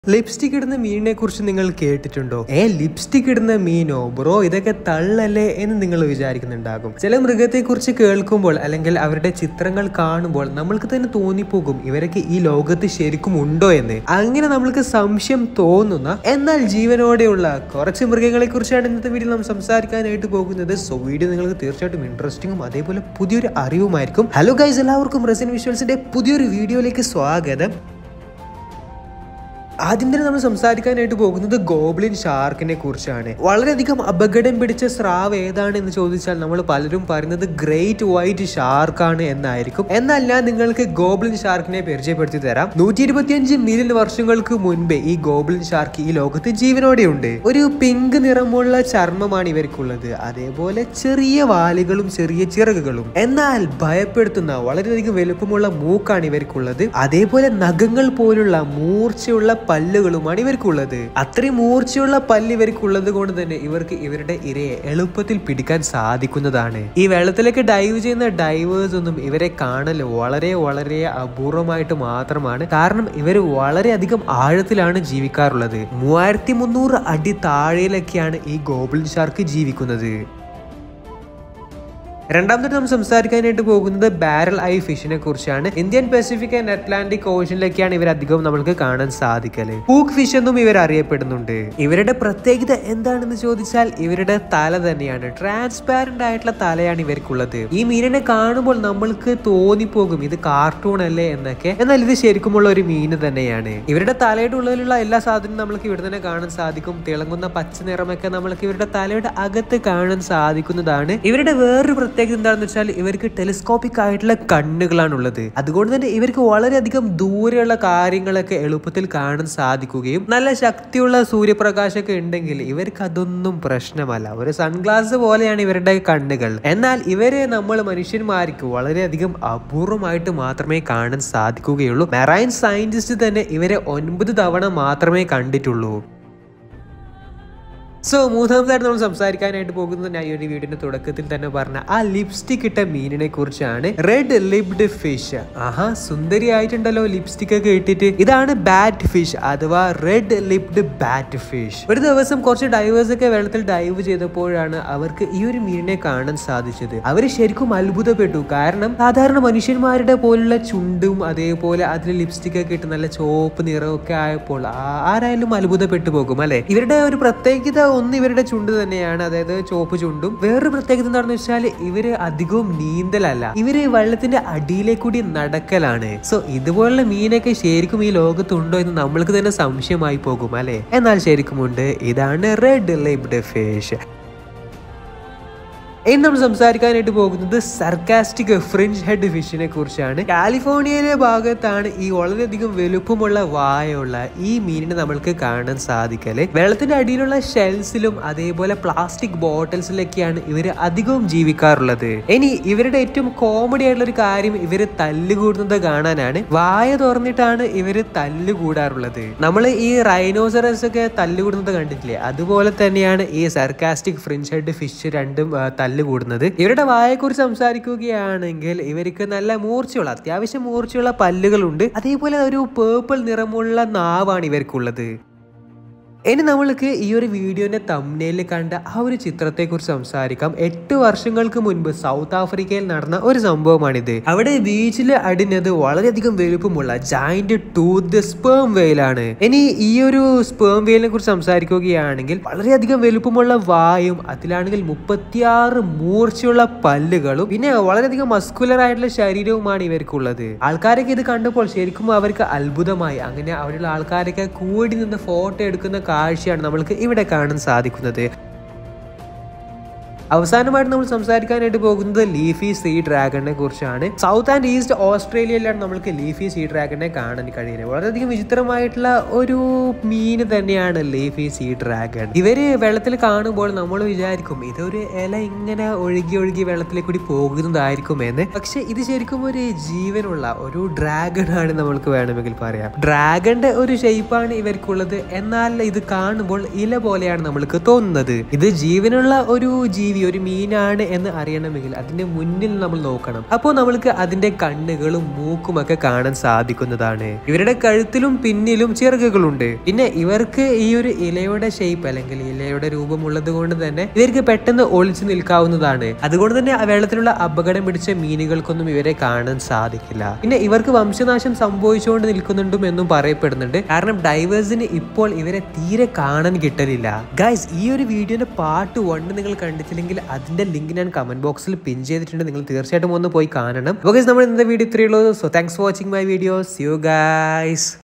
lipstick ഇടുന്ന മീനിനെ കുറിച്ച് നിങ്ങൾ കേട്ടിട്ടുണ്ടോ ഏ ലിപ്സ്റ്റിക് ഇടുന്ന മീനോ ബ്രോ ഇതൊക്കെ തള്ളല്ലേ എന്ന് നിങ്ങൾ വിചാരിക്കുന്നുണ്ടാകും ചില മൃഗത്തെ കുറിച്ച് കേൾക്കുമ്പോൾ അല്ലെങ്കിൽ അവരുടെ ചിത്രങ്ങൾ കാണുമ്പോൾ നമ്മൾക്ക് തന്നെ തോന്നിപ്പോകും ഇവരൊക്കെ ഈ ലോകത്ത് ശരിക്കും ഉണ്ടോ എന്ന് അങ്ങനെ നമ്മൾക്ക് സംശയം തോന്നുന്ന എന്നാൽ ജീവനോടെയുള്ള കുറച്ച് മൃഗങ്ങളെ കുറിച്ചാണ് ഇന്നത്തെ വീഡിയോ നാം സംസാരിക്കാനായിട്ട് പോകുന്നത് സോ വീഡിയോ നിങ്ങൾക്ക് തീർച്ചയായിട്ടും ഇൻട്രസ്റ്റിംഗും അതേപോലെ പുതിയൊരു അറിവുമായിരിക്കും ഹലോ ഗൈസ് എല്ലാവർക്കും റെസിൻ വിഷ്വൽസിന്റെ പുതിയൊരു വീഡിയോയിലേക്ക് സ്വാഗതം ആദ്യം തന്നെ നമ്മൾ സംസാരിക്കാനായിട്ട് പോകുന്നത് ഗോബ്ലിൻ ഷാർക്കിനെ കുറിച്ചാണ് വളരെയധികം അപകടം പിടിച്ച സ്രാവ് ഏതാണ് എന്ന് ചോദിച്ചാൽ നമ്മൾ പലരും പറയുന്നത് ഗ്രേറ്റ് വൈറ്റ് ഷാർക്കാണ് എന്നായിരിക്കും എന്നാൽ ഞാൻ നിങ്ങൾക്ക് ഗോബ്ലിൻ ഷാർക്കിനെ പരിചയപ്പെടുത്തി തരാം നൂറ്റി ഇരുപത്തിയഞ്ച് മില്യൺ വർഷങ്ങൾക്ക് മുൻപേ ഈ ഗോബ്ലിൻ ഷാർക്ക് ഈ ലോകത്ത് ജീവനോടെയുണ്ട് ഒരു പിങ്ക് നിറമുള്ള ചർമ്മമാണ് ഇവർക്കുള്ളത് അതേപോലെ ചെറിയ വാലുകളും ചെറിയ ചിറകുകളും എന്നാൽ ഭയപ്പെടുത്തുന്ന വളരെയധികം വലുപ്പമുള്ള മൂക്കാണ് ഇവർക്കുള്ളത് അതേപോലെ നഖങ്ങൾ പോലുള്ള മൂർച്ചയുള്ള പല്ലുകളുമാണ് ഇവർക്കുള്ളത് അത്രയും മൂർച്ചയുള്ള പല്ല് ഇവർക്കുള്ളത് കൊണ്ട് തന്നെ ഇവർക്ക് ഇവരുടെ ഇരയെ എളുപ്പത്തിൽ പിടിക്കാൻ സാധിക്കുന്നതാണ് ഈ വെള്ളത്തിലേക്ക് ഡൈവ് ചെയ്യുന്ന ഡൈവേഴ്സ് ഒന്നും ഇവരെ കാണൽ വളരെ വളരെ അപൂർവമായിട്ട് മാത്രമാണ് കാരണം ഇവർ വളരെയധികം ആഴത്തിലാണ് ജീവിക്കാറുള്ളത് മൂവായിരത്തി മുന്നൂറ് അടി താഴെയിലൊക്കെയാണ് ഈ ഗോബിൾ ഷാർക്ക് ജീവിക്കുന്നത് രണ്ടാമത്തെ നമ്മൾ സംസാരിക്കാനായിട്ട് പോകുന്നത് ബാരൽ ഐ ഫിഷിനെ കുറിച്ചാണ് ഇന്ത്യൻ പസഫിക് ആൻഡ് അറ്റ്ലാന്റിക് ഓഷനിലൊക്കെയാണ് ഇവർ അധികവും നമ്മൾക്ക് കാണാൻ സാധിക്കല് പൂക്ക് ഫിഷ് എന്നും ഇവർ അറിയപ്പെടുന്നുണ്ട് ഇവരുടെ പ്രത്യേകത എന്താണെന്ന് ചോദിച്ചാൽ ഇവരുടെ തല തന്നെയാണ് ട്രാൻസ്പാരന്റ് ആയിട്ടുള്ള തലയാണ് ഇവർക്കുള്ളത് ഈ മീനിനെ കാണുമ്പോൾ നമ്മൾക്ക് തോന്നിപ്പോകും ഇത് കാർട്ടൂൺ അല്ലേ എന്നൊക്കെ എന്നാൽ ഇത് ശരിക്കുമുള്ള ഒരു മീൻ തന്നെയാണ് ഇവരുടെ തലയുടെ ഉള്ളിലുള്ള എല്ലാ സാധനവും നമ്മൾക്ക് ഇവിടെ തന്നെ കാണാൻ സാധിക്കും തിളങ്ങുന്ന പച്ച നിറമൊക്കെ നമ്മൾക്ക് ഇവരുടെ തലയുടെ അകത്ത് കാണാൻ സാധിക്കുന്നതാണ് ഇവരുടെ വേറൊരു പ്രത്യേകത എന്താണെന്ന് വെച്ചാൽ ഇവർക്ക് ടെലിസ്കോപ്പിക് ആയിട്ടുള്ള കണ്ണുകളാണ് ഉള്ളത് അതുകൊണ്ട് തന്നെ ഇവർക്ക് വളരെയധികം ദൂരെയുള്ള കാര്യങ്ങളൊക്കെ എളുപ്പത്തിൽ കാണാൻ സാധിക്കുകയും നല്ല ശക്തിയുള്ള സൂര്യപ്രകാശമൊക്കെ ഉണ്ടെങ്കിൽ ഇവർക്ക് അതൊന്നും പ്രശ്നമല്ല ഒരു സൺഗ്ലാസ് പോലെയാണ് ഇവരുടെ കണ്ണുകൾ എന്നാൽ ഇവരെ നമ്മൾ മനുഷ്യന്മാർക്ക് വളരെയധികം അപൂർവമായിട്ട് മാത്രമേ കാണാൻ സാധിക്കുകയുള്ളൂ മെറൈൻ സയന്റിസ്റ്റ് തന്നെ ഇവരെ ഒൻപത് തവണ മാത്രമേ കണ്ടിട്ടുള്ളൂ സോ മൂന്നാമതായിട്ട് നമ്മൾ സംസാരിക്കാനായിട്ട് പോകുന്നത് ഞാൻ ഈ ഒരു വീടിന്റെ തുടക്കത്തിൽ തന്നെ പറഞ്ഞ ആ ലിപ്സ്റ്റിക് ഇട്ട മീനിനെ കുറിച്ചാണ് റെഡ് ലിപ്ഡ് ഫിഷ് ആഹാ സുന്ദരി ആയിട്ടുണ്ടല്ലോ ലിപ്സ്റ്റിക് ഒക്കെ ഇട്ടിട്ട് ഇതാണ് ബാറ്റ് ഫിഷ് അഥവാ റെഡ് ലിപ്ഡ് ബാറ്റ് ഫിഷ് ഒരു ദിവസം കുറച്ച് ഡൈവേഴ്സ് ഒക്കെ വെള്ളത്തിൽ ഡൈവ് ചെയ്തപ്പോഴാണ് അവർക്ക് ഈ ഒരു മീനിനെ കാണാൻ സാധിച്ചത് അവർ ശരിക്കും അത്ഭുതപ്പെട്ടു കാരണം സാധാരണ മനുഷ്യന്മാരുടെ പോലുള്ള ചുണ്ടും അതേപോലെ അതിൽ ലിപ്സ്റ്റിക് ഒക്കെ ഇട്ട് നല്ല ചോപ്പ് നിറമൊക്കെ ആയപ്പോൾ ആ- ആരായാലും അത്ഭുതപ്പെട്ടു പോകും അല്ലെ ഇവരുടെ ഒരു പ്രത്യേകത ഒന്ന് ഇവരുടെ ചുണ്ട് തന്നെയാണ് അതായത് ചോപ്പ് ചുണ്ടും വേറൊരു പ്രത്യേകത എന്താണെന്ന് വെച്ചാൽ ഇവര് അധികവും നീന്തലല്ല ഇവര് വെള്ളത്തിന്റെ അടിയിലേക്കൂടി നടക്കലാണ് സോ ഇതുപോലുള്ള മീനൊക്കെ ശരിക്കും ഈ ലോകത്തുണ്ടോ എന്ന് നമ്മൾക്ക് തന്നെ സംശയമായി പോകും അല്ലെ എന്നാൽ ശരിക്കുമുണ്ട് ഇതാണ് റെഡ് ലിപ്ഡ് ഫിഷ് ഇനി നമ്മൾ സംസാരിക്കാനായിട്ട് പോകുന്നത് സർക്കാസ്റ്റിക് ഫ്രിഞ്ച് ഹെഡ് ഫിഷിനെ കുറിച്ചാണ് കാലിഫോർണിയയിലെ ഭാഗത്താണ് ഈ വളരെയധികം വലുപ്പമുള്ള വായുള്ള ഈ മീനിനെ നമ്മൾക്ക് കാണാൻ സാധിക്കല് വെള്ളത്തിന്റെ അടിയിലുള്ള ഷെൽസിലും അതേപോലെ പ്ലാസ്റ്റിക് ബോട്ടിൽസിലൊക്കെയാണ് ഇവർ അധികവും ജീവിക്കാറുള്ളത് ഇനി ഇവരുടെ ഏറ്റവും കോമഡി ആയിട്ടുള്ള ഒരു കാര്യം ഇവര് തല്ലുകൂടുന്നത് കാണാനാണ് വായ തുറന്നിട്ടാണ് ഇവര് തല്ലുകൂടാറുള്ളത് നമ്മൾ ഈ റൈനോസറസ് ഒക്കെ തല്ലുകൂടുന്നത് കണ്ടിട്ടില്ലേ അതുപോലെ തന്നെയാണ് ഈ സർക്കാസ്റ്റിക് ഫ്രിഞ്ച് ഹെഡ് ഫിഷ് രണ്ടും ആ, തല്ലുകൂടുന്നത് ഇവരുടെ വായെക്കുറിച്ച് സംസാരിക്കുകയാണെങ്കിൽ ഇവർക്ക് നല്ല മൂർച്ചയുള്ള അത്യാവശ്യം മൂർച്ചയുള്ള പല്ലുകളുണ്ട് അതേപോലെ ഒരു പേർപ്പിൾ നിറമുള്ള നാവാണ് ഇവർക്കുള്ളത് ഇനി നമ്മൾക്ക് ഈ ഒരു വീഡിയോന്റെ തമ്മിൽ കണ്ട ആ ഒരു ചിത്രത്തെ കുറിച്ച് സംസാരിക്കാം എട്ട് വർഷങ്ങൾക്ക് മുൻപ് സൗത്ത് ആഫ്രിക്കയിൽ നടന്ന ഒരു സംഭവമാണിത് അവിടെ ബീച്ചിൽ അടിഞ്ഞത് വളരെയധികം വലുപ്പമുള്ള ജായിന്റ് ടൂത്ത് സ്പേം വെയിലാണ് ഇനി ഈ ഒരു സ്പേം വെയിലിനെ കുറിച്ച് സംസാരിക്കുകയാണെങ്കിൽ വളരെയധികം വലുപ്പമുള്ള വായും അതിലാണെങ്കിൽ മുപ്പത്തിയാറ് മൂർച്ചയുള്ള പല്ലുകളും പിന്നെ വളരെയധികം മസ്കുലർ ആയിട്ടുള്ള ശരീരവുമാണ് ഇവർക്കുള്ളത് ആൾക്കാരൊക്കെ ഇത് കണ്ടപ്പോൾ ശരിക്കും അവർക്ക് അത്ഭുതമായി അങ്ങനെ അവിടെയുള്ള ആൾക്കാരൊക്കെ കൂടി നിന്ന് ഫോട്ടോ എടുക്കുന്ന കാഴ്ചയാണ് നമ്മൾക്ക് ഇവിടെ കാണാൻ സാധിക്കുന്നത് അവസാനമായിട്ട് നമ്മൾ സംസാരിക്കാനായിട്ട് പോകുന്നത് ലീഫി സീ ഡ്രാഗണിനെ കുറിച്ചാണ് സൗത്ത് ആൻഡ് ഈസ്റ്റ് ഓസ്ട്രേലിയയിലാണ് നമ്മൾക്ക് ലീഫി സീ ഡ്രാഗണിനെ കാണാൻ കഴിയുന്നത് വളരെയധികം വിചിത്രമായിട്ടുള്ള ഒരു മീൻ തന്നെയാണ് ലീഫി സീ ഡ്രാഗൺ ഇവര് വെള്ളത്തിൽ കാണുമ്പോൾ നമ്മൾ വിചാരിക്കും ഇതൊരു ഇല ഇങ്ങനെ ഒഴുകി ഒഴുകി വെള്ളത്തിലേക്ക് കൂടി പോകുന്നതായിരിക്കും എന്ന് പക്ഷെ ഇത് ശരിക്കും ഒരു ജീവനുള്ള ഒരു ഡ്രാഗൺ ആണ് നമ്മൾക്ക് വേണമെങ്കിൽ പറയാം ഡ്രാഗന്റെ ഒരു ഷേപ്പാണ് ഇവർക്കുള്ളത് എന്നാൽ ഇത് കാണുമ്പോൾ ഇല പോലെയാണ് നമ്മൾക്ക് തോന്നുന്നത് ഇത് ജീവനുള്ള ഒരു ജീവി ഈ ഒരു മീനാണ് എന്ന് അറിയണമെങ്കിൽ അതിന്റെ മുന്നിൽ നമ്മൾ നോക്കണം അപ്പോൾ നമ്മൾക്ക് അതിന്റെ കണ്ണുകളും മൂക്കും ഒക്കെ കാണാൻ സാധിക്കുന്നതാണ് ഇവരുടെ കഴുത്തിലും പിന്നിലും ചിറകുകളുണ്ട് പിന്നെ ഇവർക്ക് ഈ ഒരു ഇലയുടെ ഷേപ്പ് അല്ലെങ്കിൽ ഇലയുടെ രൂപമുള്ളത് കൊണ്ട് തന്നെ ഇവർക്ക് പെട്ടെന്ന് ഒളിച്ചു നിൽക്കാവുന്നതാണ് അതുകൊണ്ട് തന്നെ ആ വെള്ളത്തിലുള്ള അപകടം പിടിച്ച മീനുകൾക്കൊന്നും ഇവരെ കാണാൻ സാധിക്കില്ല പിന്നെ ഇവർക്ക് വംശനാശം സംഭവിച്ചുകൊണ്ട് നിൽക്കുന്നുണ്ടും എന്നും പറയപ്പെടുന്നുണ്ട് കാരണം ഡൈവേഴ്സിന് ഇപ്പോൾ ഇവരെ തീരെ കാണാൻ കിട്ടലില്ല ഗൈസ് ഈ ഒരു വീഡിയോന്റെ പാർട്ട് വൺ നിങ്ങൾ കണ്ടിട്ടില്ലെങ്കിൽ അതിന്റെ ലിങ്ക് ഞാൻ കമന്റ് ബോക്സിൽ പിൻ ചെയ്തിട്ടുണ്ട് നിങ്ങൾ തീർച്ചയായിട്ടും ഒന്ന് പോയി കാണണം അപ്പോൾ guys, നമ്മൾ ഇന്നത്തെ വീഡിയോ ഇത്രയുള്ളൂ so thanks for watching my videos you guys